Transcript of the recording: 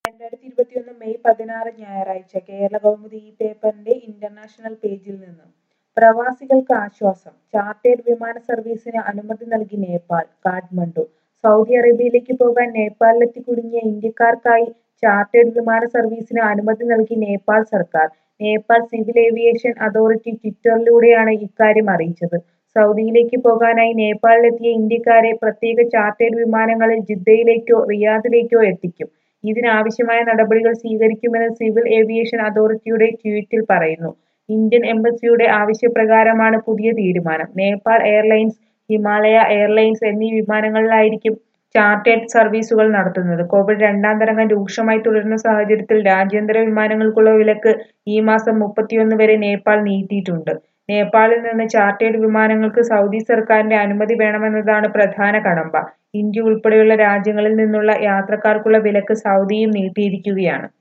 രണ്ടായിരത്തി ഇരുപത്തിയൊന്ന് മെയ് പതിനാറ് ഞായറാഴ്ച കേരള കൗമുദി ഈ പേപ്പറിന്റെ ഇന്റർനാഷണൽ പേജിൽ നിന്ന് പ്രവാസികൾക്ക് ആശ്വാസം ചാർട്ടേഡ് വിമാന സർവീസിന് അനുമതി നൽകി നേപ്പാൾ കാഠ്മണ്ഡു സൗദി അറേബ്യയിലേക്ക് പോകാൻ നേപ്പാളിലെത്തി കുടുങ്ങിയ ഇന്ത്യക്കാർക്കായി ചാർട്ടേഡ് വിമാന സർവീസിന് അനുമതി നൽകി നേപ്പാൾ സർക്കാർ നേപ്പാൾ സിവിൽ ഏവിയേഷൻ അതോറിറ്റി ട്വിറ്ററിലൂടെയാണ് ഇക്കാര്യം അറിയിച്ചത് സൗദിയിലേക്ക് പോകാനായി നേപ്പാളിലെത്തിയ ഇന്ത്യക്കാരെ പ്രത്യേക ചാർട്ടേഡ് വിമാനങ്ങളിൽ ജിദ്ദയിലേക്കോ റിയാദിലേക്കോ എത്തിക്കും ഇതിനാവശ്യമായ നടപടികൾ സ്വീകരിക്കുമെന്ന് സിവിൽ ഏവിയേഷൻ അതോറിറ്റിയുടെ ട്വീറ്റിൽ പറയുന്നു ഇന്ത്യൻ എംബസിയുടെ ആവശ്യപ്രകാരമാണ് പുതിയ തീരുമാനം നേപ്പാൾ എയർലൈൻസ് ഹിമാലയ എയർലൈൻസ് എന്നീ വിമാനങ്ങളിലായിരിക്കും ചാർട്ടേഡ് സർവീസുകൾ നടത്തുന്നത് കോവിഡ് രണ്ടാം തരംഗം രൂക്ഷമായി തുടരുന്ന സാഹചര്യത്തിൽ രാജ്യാന്തര വിമാനങ്ങൾക്കുള്ള വിലക്ക് ഈ മാസം മുപ്പത്തിയൊന്ന് വരെ നേപ്പാൾ നീട്ടിയിട്ടുണ്ട് നേപ്പാളിൽ നിന്ന് ചാർട്ടേഡ് വിമാനങ്ങൾക്ക് സൗദി സർക്കാരിന്റെ അനുമതി വേണമെന്നതാണ് പ്രധാന കടമ്പ ഇന്ത്യ ഉൾപ്പെടെയുള്ള രാജ്യങ്ങളിൽ നിന്നുള്ള യാത്രക്കാർക്കുള്ള വിലക്ക് സൗദിയും നീട്ടിയിരിക്കുകയാണ്